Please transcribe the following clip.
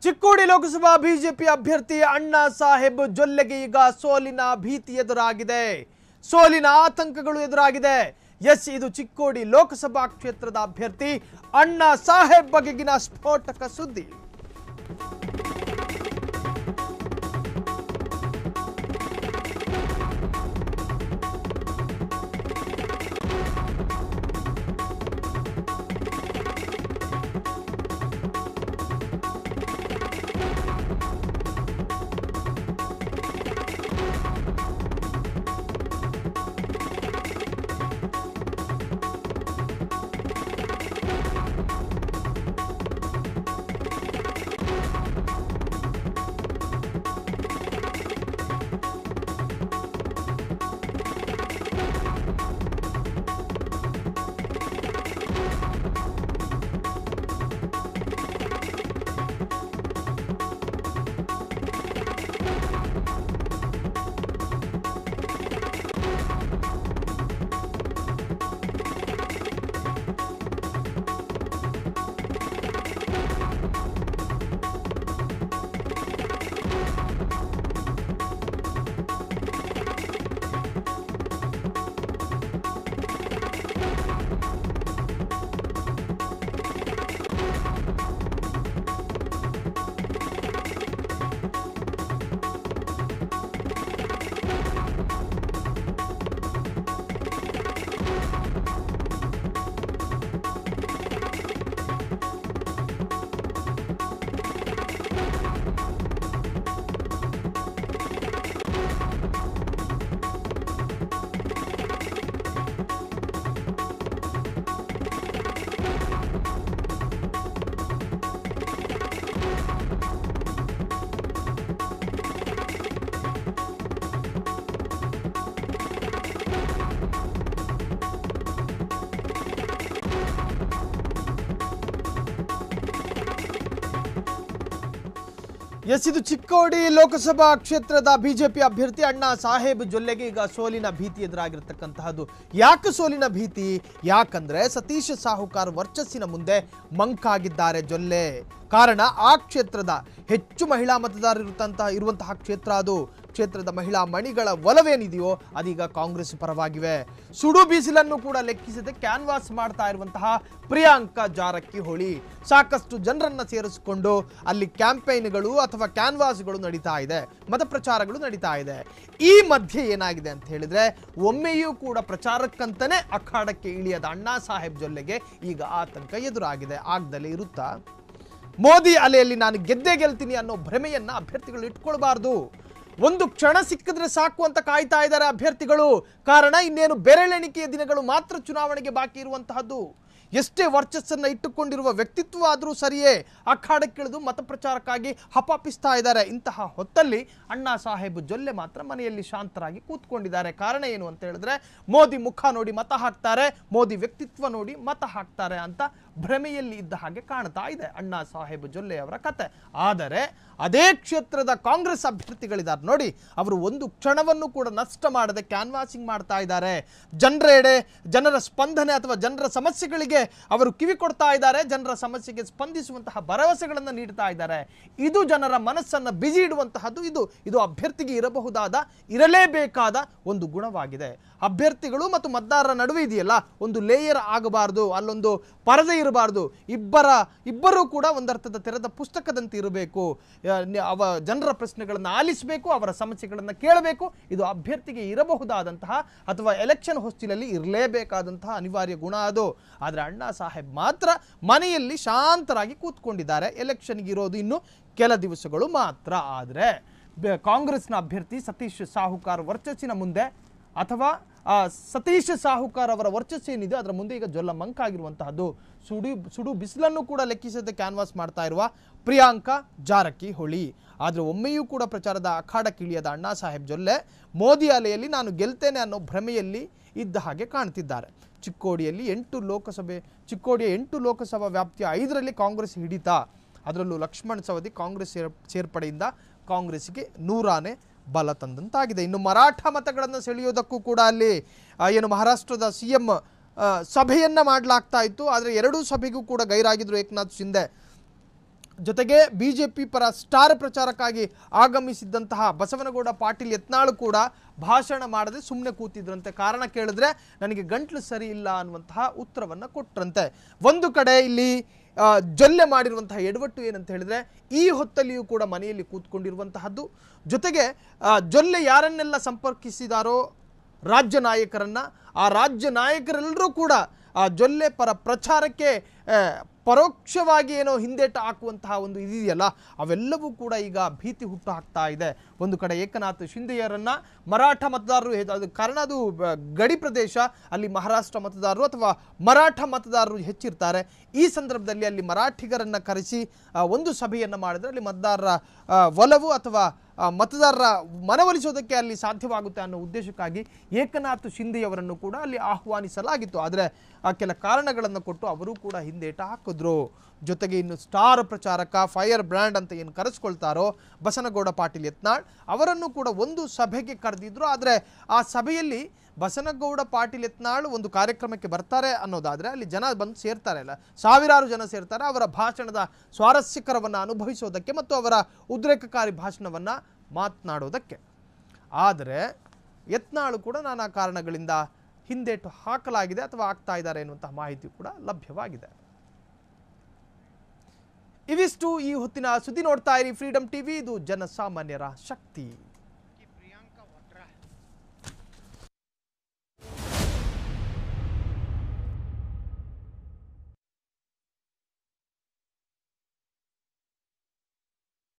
Chikkodi Lok Sabha BJP ಅಭ್ಯರ್ಥಿ ಅಣ್ಣಾ ಸಾಹೇಬ್ ಜೊಲ್ಲೆಗೆ ಈಗ ಸೋಲಿನ ಭೀತಿ ಎದುರಾಗಿದೆ ಸೋಲಿನ ಆತಂಕಗಳು ಎದುರಾಗಿದೆ ಎಸ್ ಇದು ಚಿಕ್ಕೋಡಿ ಲೋಕಸಭಾ ಕ್ಷೇತ್ರದ ಅಭ್ಯರ್ಥಿ ಅಣ್ಣಾ ಸಾಹೇಬ್ ಬಗೆಗಿನ ಸ್ಫೋಟಕ ಸುದ್ದಿ ಎಸ್ ಇದು ಚಿಕ್ಕೋಡಿ ಲೋಕಸಭಾ ಕ್ಷೇತ್ರದ ಬಿಜೆಪಿ ಅಭ್ಯರ್ಥಿ ಅಣ್ಣಾ ಸಾಹೇಬ್ ಜೊಲ್ಲೆಗೆ ಈಗ ಸೋಲಿನ ಭೀತಿ ಎದುರಾಗಿರ್ತಕ್ಕಂತಹದ್ದು ಯಾಕೆ ಸೋಲಿನ ಭೀತಿ ಯಾಕಂದ್ರೆ ಸತೀಶ್ ಸಾಹುಕಾರ್ ವರ್ಚಸ್ಸಿನ ಮುಂದೆ ಮಂಕಾಗಿದ್ದಾರೆ ಜೊಲ್ಲೆ ಕಾರಣ ಆ ಕ್ಷೇತ್ರದ ಹೆಚ್ಚು ಮಹಿಳಾ ಮತದಾರರಿರುತ್ತಂತಹ ಇರುವಂತಹ ಕ್ಷೇತ್ರ ಅದು ಕ್ಷೇತ್ರದ ಮಹಿಳಾ ಮಣಿಗಳ ಒಲವೇನಿದೆಯೋ ಅದೀಗ ಕಾಂಗ್ರೆಸ್ ಪರವಾಗಿವೆ ಸುಡು ಬೀಸಿಲನ್ನು ಕೂಡ ಲೆಕ್ಕಿಸದೆ ಕ್ಯಾನ್ವಾಸ್ ಮಾಡ್ತಾ ಇರುವಂತಹ ಪ್ರಿಯಾಂಕಾ ಜಾರಕಿಹೊಳಿ ಸಾಕಷ್ಟು ಜನರನ್ನ ಸೇರಿಸಿಕೊಂಡು ಅಲ್ಲಿ ಕ್ಯಾಂಪೇನ್ಗಳು ಅಥವಾ ಕ್ಯಾನ್ವಾಸ್ಗಳು ನಡೀತಾ ಇದೆ ಮತಪ್ರಚಾರಗಳು ನಡೀತಾ ಇದೆ ಈ ಮಧ್ಯೆ ಏನಾಗಿದೆ ಅಂತ ಹೇಳಿದ್ರೆ ಒಮ್ಮೆಯೂ ಕೂಡ ಪ್ರಚಾರಕ್ಕಂತಾನೆ ಅಖಾಡಕ್ಕೆ ಇಳಿಯದ ಅಣ್ಣಾ ಸಾಹೇಬ್ ಜೊಲ್ಲೆಗೆ ಈಗ ಆತಂಕ ಎದುರಾಗಿದೆ ಆಗ್ದಲೇ ಇರುತ್ತಾ ಮೋದಿ ಅಲೆಯಲ್ಲಿ ನಾನು ಗೆದ್ದೇ ಗೆಲ್ತೀನಿ ಅನ್ನೋ ಭ್ರಮೆಯನ್ನ ಅಭ್ಯರ್ಥಿಗಳು ಇಟ್ಕೊಳ್ಬಾರ್ದು ಒಂದು ಕ್ಷಣ ಸಿಕ್ಕಿದ್ರೆ ಸಾಕು ಅಂತ ಕಾಯ್ತಾ ಇದ್ದಾರೆ ಅಭ್ಯರ್ಥಿಗಳು ಕಾರಣ ಇನ್ನೇನು ಬೆರಳೆಣಿಕೆಯ ದಿನಗಳು ಮಾತ್ರ ಚುನಾವಣೆಗೆ ಬಾಕಿ ಇರುವಂತಹದ್ದು ಎಷ್ಟೇ ವರ್ಚಸ್ಸನ್ನ ಇಟ್ಟುಕೊಂಡಿರುವ ವ್ಯಕ್ತಿತ್ವ ಆದರೂ ಸರಿಯೇ ಅಖಾಡಕ್ಕಿಳಿದು ಮತಪ್ರಚಾರಕ್ಕಾಗಿ ಹಪಾಪಿಸ್ತಾ ಇದ್ದಾರೆ ಇಂತಹ ಹೊತ್ತಲ್ಲಿ ಅಣ್ಣಾ ಸಾಹೇಬ್ ಜೊಲ್ಲೆ ಮಾತ್ರ ಮನೆಯಲ್ಲಿ ಶಾಂತರಾಗಿ ಕೂತ್ಕೊಂಡಿದ್ದಾರೆ ಕಾರಣ ಏನು ಅಂತ ಹೇಳಿದ್ರೆ ಮೋದಿ ಮುಖ ನೋಡಿ ಮತ ಹಾಕ್ತಾರೆ ಮೋದಿ ವ್ಯಕ್ತಿತ್ವ ನೋಡಿ ಮತ ಹಾಕ್ತಾರೆ ಅಂತ ಭ್ರಮೆಯಲ್ಲಿ ಇದ್ದ ಹಾಗೆ ಕಾಣ್ತಾ ಇದೆ ಅಣ್ಣಾ ಸಾಹೇಬ್ ಜೊಲ್ಲೆ ಅವರ ಕತೆ ಆದರೆ ಅದೇ ಕ್ಷೇತ್ರದ ಕಾಂಗ್ರೆಸ್ ಅಭ್ಯರ್ಥಿಗಳಿದ್ದಾರೆ ನೋಡಿ ಅವರು ಒಂದು ಕ್ಷಣವನ್ನು ಕೂಡ ನಷ್ಟ ಮಾಡದೆ ಕ್ಯಾನ್ವಾಸಿಂಗ್ ಮಾಡ್ತಾ ಇದ್ದಾರೆ ಜನರೆಡೆ ಜನರ ಸ್ಪಂದನೆ ಅಥವಾ ಜನರ ಸಮಸ್ಯೆಗಳಿಗೆ ಅವರು ಕಿವಿ ಕೊಡ್ತಾ ಇದ್ದಾರೆ ಜನರ ಸಮಸ್ಯೆಗೆ ಸ್ಪಂದಿಸುವಂತಹ ಭರವಸೆಗಳನ್ನು ನೀಡ್ತಾ ಇದ್ದಾರೆ ಇದು ಜನರ ಮನಸ್ಸನ್ನು ಬಿಸಿ ಇಡುವಂತಹದ್ದು ಇದು ಇದು ಅಭ್ಯರ್ಥಿಗೆ ಇರಬಹುದಾದ ಇರಲೇಬೇಕಾದ ಒಂದು ಗುಣವಾಗಿದೆ ಅಭ್ಯರ್ಥಿಗಳು ಮತ್ತು ಮತದಾರರ ನಡುವೆ ಇದೆಯಲ್ಲ ಒಂದು ಲೇಯರ್ ಆಗಬಾರ್ದು ಅಲ್ಲೊಂದು ಪರದೆ ಇರಬಾರ್ದು ಇಬ್ಬರ ಇಬ್ಬರೂ ಕೂಡ ಒಂದರ್ಥದ ತೆರೆದ ಪುಸ್ತಕದಂತೆ ಇರಬೇಕು ಆ, ನ- ಅವ ಜನರ ಪ್ರಶ್ನೆಗಳನ್ನು ಆಲಿಸಬೇಕು ಅವರ ಸಮಸ್ಯೆಗಳನ್ನು ಕೇಳಬೇಕು ಇದು ಅಭ್ಯರ್ಥಿಗೆ ಇರಬಹುದಾದಂತಹ ಅಥವಾ ಎಲೆಕ್ಷನ್ ಹೊಸ್ತಿಲಲ್ಲಿ ಇರಲೇಬೇಕಾದಂತಹ ಅನಿವಾರ್ಯ ಗುಣ ಅದು ಆದರೆ ಅಣ್ಣಾ ಸಾಹೇಬ್ ಮಾತ್ರ ಮನೆಯಲ್ಲಿ ಶಾಂತರಾಗಿ ಕೂತ್ಕೊಂಡಿದ್ದಾರೆ ಎಲೆಕ್ಷನ್ಗೆ ಇರೋದು ಇನ್ನು ಕೆಲ ದಿವಸಗಳು ಮಾತ್ರ ಆದರೆ ಬೆ- ಕಾಂಗ್ರೆಸ್ನ ಅಭ್ಯರ್ಥಿ ಸತೀಶ್ ಸಾಹುಕಾರ್ ವರ್ಚಸ್ಸಿನ ಮುಂದೆ ಅಥವಾ ಆ, ಸತೀಶ್ ಸಾಹುಕಾರ್ ಅವರ ವರ್ಚಸ್ಸೇನಿದೆ ಅದರ ಮುಂದೆ ಈಗ ಜೊಲ್ಲ ಮಂಕಾಗಿರುವಂತಹದ್ದು ಸುಡು ಸುಡು ಬಿಸಿಲನ್ನು ಕೂಡ ಲೆಕ್ಕಿಸದೆ ಕ್ಯಾನ್ವಾಸ್ ಮಾಡ್ತಾ ಇರುವ ಪ್ರಿಯಾಂಕಾ ಜಾರಕಿಹೊಳಿ ಆದರೆ ಒಮ್ಮೆಯೂ ಕೂಡ ಪ್ರಚಾರದ ಅಖಾಡಕ್ಕಿಳಿಯದ ಅಣ್ಣಾ ಸಾಹೇಬ್ ಜೊಲ್ಲೆ ಮೋದಿ ಅಲೆಯಲ್ಲಿ ನಾನು ಗೆಲ್ತೇನೆ ಅನ್ನೋ ಭ್ರಮೆಯಲ್ಲಿ ಇದ್ದ ಹಾಗೆ ಕಾಣ್ತಿದ್ದಾರೆ ಚಿಕ್ಕೋಡಿಯಲ್ಲಿ ಎಂಟು ಲೋಕಸಭೆ ಚಿಕ್ಕೋಡಿಯ ಎಂಟು ಲೋಕಸಭಾ ವ್ಯಾಪ್ತಿಯ ಐದರಲ್ಲಿ ಕಾಂಗ್ರೆಸ್ ಹಿಡಿತ ಅದರಲ್ಲೂ ಲಕ್ಷ್ಮಣ್ ಸವದಿ ಕಾಂಗ್ರೆಸ್ ಸೇರ್ ಸೇರ್ಪಡೆಯಿಂದ ಕಾಂಗ್ರೆಸ್ಗೆ ನೂರಾನೇ ಬಲ ತಂದಂತಾಗಿದೆ ಇನ್ನು ಮರಾಠ ಮತಗಳನ್ನು ಸೆಳೆಯೋದಕ್ಕೂ ಕೂಡ ಅಲ್ಲಿ ಆ, ಏನು ಮಹಾರಾಷ್ಟ್ರದ ಸಿ ಎಂ ಸಭೆಯನ್ನ ಮಾಡಲಾಗ್ತಾ ಇತ್ತು ಆದರೆ ಎರಡೂ ಸಭೆಗೂ ಕೂಡ ಗೈರಾಗಿದ್ರು ಏಕನಾಥ್ ಶಿಂದೆ ಜೊತೆಗೆ ಬಿಜೆಪಿ ಪರ ಸ್ಟಾರ್ ಪ್ರಚಾರಕ್ಕಾಗಿ ಆಗಮಿಸಿದ್ದಂತಹ ಬಸವನಗೌಡ ಪಾಟೀಲ್ ಯತ್ನಾಳು ಕೂಡ ಭಾಷಣ ಮಾಡದೆ ಸುಮ್ಮನೆ ಕೂತಿದ್ರಂತೆ ಕಾರಣ ಕೇಳಿದ್ರೆ ನನಗೆ ಗಂಟ್ಲು ಸರಿ ಇಲ್ಲ ಅನ್ನುವಂತಹ ಉತ್ತರವನ್ನು ಕೊಟ್ರಂತೆ ಒಂದು ಕಡೆ ಇಲ್ಲಿ ಆ, ಜೊಲ್ಲೆ ಮಾಡಿರುವಂತಹ ಎಡವಟ್ಟು ಏನಂತ ಹೇಳಿದ್ರೆ ಈ ಹೊತ್ತಲ್ಲಿಯೂ ಕೂಡ ಮನೆಯಲ್ಲಿ ಕೂತ್ಕೊಂಡಿರುವಂತಹದ್ದು ಜೊತೆಗೆ ಆ, ಜೊಲ್ಲೆ ಯಾರನ್ನೆಲ್ಲ ಸಂಪರ್ಕಿಸಿದಾರೋ ರಾಜ್ಯ ನಾಯಕರನ್ನ ಆ ರಾಜ್ಯ ನಾಯಕರೆಲ್ಲರೂ ಕೂಡ ಆ ಜೊಲ್ಲೆ ಪರ ಪ್ರಚಾರಕ್ಕೆ ಆ, ಪರೋಕ್ಷವಾಗಿ ಏನೋ ಹಿಂದೇಟ ಹಾಕುವಂತಹ ಒಂದು ಇದೆಯಲ್ಲ ಅವೆಲ್ಲವೂ ಕೂಡ ಈಗ ಭೀತಿ ಹುಟ್ಟು ಹಾಕ್ತಾ ಇದೆ ಒಂದು ಕಡೆ ಏಕನಾಥ್ ಶಿಂದೆಯರನ್ನ ಮರಾಠ ಮತದಾರರು ಹೆ- ಅದು ಕಾರಣ ಅದು ಬ- ಗಡಿ ಪ್ರದೇಶ ಅಲ್ಲಿ ಮಹಾರಾಷ್ಟ್ರ ಮತದಾರರು ಅಥವಾ ಮರಾಠ ಮತದಾರರು ಹೆಚ್ಚಿರ್ತಾರೆ ಈ ಸಂದರ್ಭದಲ್ಲಿ ಅಲ್ಲಿ ಮರಾಠಿಗರನ್ನ ಕರೆಸಿ ಆ, ಒಂದು ಸಭೆಯನ್ನು ಮಾಡಿದ್ರೆ ಅಲ್ಲಿ ಮತದಾರರ ಆ, ಒಲವು ಅಥವಾ ಆ, ಮತದಾರರ ಮನವೊಲಿಸೋದಕ್ಕೆ ಅಲ್ಲಿ ಸಾಧ್ಯವಾಗುತ್ತೆ ಅನ್ನೋ ಉದ್ದೇಶಕ್ಕಾಗಿ ಏಕನಾಥ್ ಶಿಂದೆಯವರನ್ನು ಕೂಡ ಅಲ್ಲಿ ಆಹ್ವಾನಿಸಲಾಗಿತ್ತು ಆದರೆ ಆ ಕೆಲ ಕಾರಣಗಳನ್ನು ಕೊಟ್ಟು ಅವರು ಕೂಡ ಹಿಂದೇಟ ಹಾಕಿದ್ರು ಜೊತೆಗೆ ಇನ್ನು ಸ್ಟಾರ್ ಪ್ರಚಾರಕ ಫೈರ್ ಬ್ರ್ಯಾಂಡ್ ಅಂತ ಏನು ಕರೆಸ್ಕೊಳ್ತಾರೋ ಬಸನಗೌಡ ಪಾಟೀಲ್ ಯತ್ನಾಳ್ ಅವರನ್ನು ಕೂಡ ಒಂದು ಸಭೆಗೆ ಕರೆದಿದ್ರು ಆದರೆ ಆ ಸಭೆಯಲ್ಲಿ ಬಸನಗೌಡ ಪಾಟೀಲ್ ಯತ್ನಾಳ್ ಒಂದು ಕಾರ್ಯಕ್ರಮಕ್ಕೆ ಬರ್ತಾರೆ ಅನ್ನೋದಾದ್ರೆ ಅಲ್ಲಿ ಜನ ಬಂದು ಸೇರ್ತಾರೆ ಅಲ್ಲ ಸಾವಿರಾರು ಜನ ಸೇರ್ತಾರೆ ಅವರ ಭಾಷಣದ ಸ್ವಾರಸ್ಯಕರವನ್ನು ಅನುಭವಿಸೋದಕ್ಕೆ ಮತ್ತು ಅವರ ಉದ್ರೇಕಕಾರಿ ಭಾಷಣವನ್ನು ಮಾತನಾಡೋದಕ್ಕೆ ಆದರೆ ಯತ್ನಾಳು ಕೂಡ ನಾನಾ ಕಾರಣಗಳಿಂದ ಹಿಂದೇಟು ಹಾಕಲಾಗಿದೆ ಅಥವಾ ಆಗ್ತಾ ಇದ್ದಾರೆ ಎನ್ನುವಂತಹ ಮಾಹಿತಿ ಕೂಡ ಲಭ್ಯವಾಗಿದೆ ಇವಿಷ್ಟು ಈ ಹೊತ್ತಿನ ಸುದ್ದಿ ನೋಡ್ತಾ ಇರಿ ಫ್ರೀಡಮ್ ಟಿವಿ ಇದು ಜನಸಾಮಾನ್ಯರ ಶಕ್ತಿ